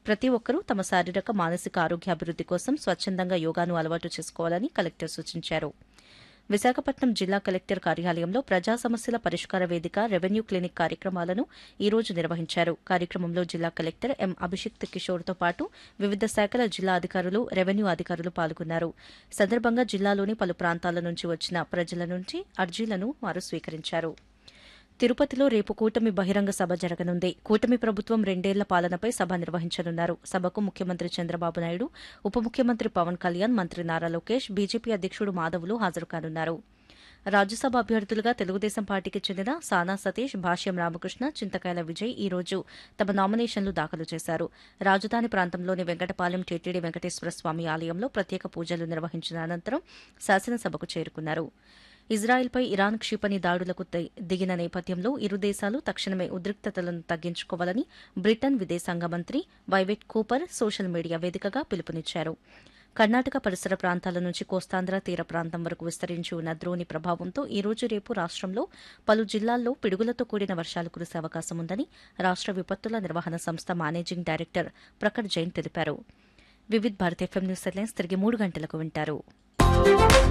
ప్రతి ఒక్కరూ తమ శారీరక మానసిక ఆరోగ్య అభివృద్ది కోసం స్వచ్ఛందంగా యోగాను అలవాటు చేసుకోవాలని కలెక్టర్ సూచించారు విశాఖపట్నం జిల్లా కలెక్టర్ కార్యాలయంలో ప్రజా సమస్యల పరిష్కార వేదిక రెవెన్యూ క్లినిక్ కార్యక్రమాలను ఈ రోజు నిర్వహించారు కార్యక్రమంలో జిల్లా కలెక్టర్ ఎం అభిషిక్త్ కిషోర్తో పాటు వివిధ శాఖల జిల్లా అధికారులు రెవెన్యూ అధికారులు పాల్గొన్నారు సందర్భంగా జిల్లాలోని పలు ప్రాంతాల నుంచి వచ్చిన ప్రజల నుంచి అర్జీలను వారు స్వీకరించారు తిరుపతిలో రేపు కూటమి బహిరంగ సభ జరగనుంది కూటమి ప్రభుత్వం రెండేళ్ల పాలనపై సభ నిర్వహించనున్నారు సభకు ముఖ్యమంత్రి చంద్రబాబు నాయుడు ఉప ముఖ్యమంత్రి పవన్ కళ్యాణ్ మంత్రి నారా లోకేష్ బీజేపీ అధ్యకుడు మాధవులు హాజరు కానున్నారు రాజ్యసభ అభ్యర్థులుగా తెలుగుదేశం పార్టీకి చెందిన సానా సతీష్ భాష్యం రామకృష్ణ చింతకాయల విజయ్ ఈ రోజు తమ నామినేషన్లు దాఖలు చేశారు రాజధాని ప్రాంతంలోని వెంకటపాలెం టీటీడీ వెంకటేశ్వర స్వామి ఆలయంలో ప్రత్యేక పూజలు నిర్వహించిన అనంతరం శాసనసభకు చేరుకున్నారు ఇజ్రాయెల్పై ఇరాన్ క్షిపణి దాడులకు ది- దిగిన నేపథ్యంలో ఇరు దేశాలు తక్షణమే ఉద్రిక్తతలను తగ్గించుకోవాలని బ్రిటన్ విదేశాంగ మంత్రి వైవెట్ కూపర్ సోషల్ మీడియా వేదికగా పిలుపునిచ్చారు కర్ణాటక పరిసర ప్రాంతాల నుంచి కోస్తాంధ్ర తీర ప్రాంతం వరకు విస్తరించి ఉన్న ద్రోణి ప్రభావంతో ఈ రోజు రేపు రాష్ట్రంలో పలు జిల్లాల్లో పిడుగులతో కూడిన వర్షాలు కురిసే అవకాశం ఉందని రాష్ట్ర విపత్తుల నిర్వహణ సంస్థ మేనేజింగ్ డైరెక్టర్ ప్రకట్ జైన్ తెలిపారు Vividh Bharat FM news headlines తిరిగి మూడు గంటలకు వింటారు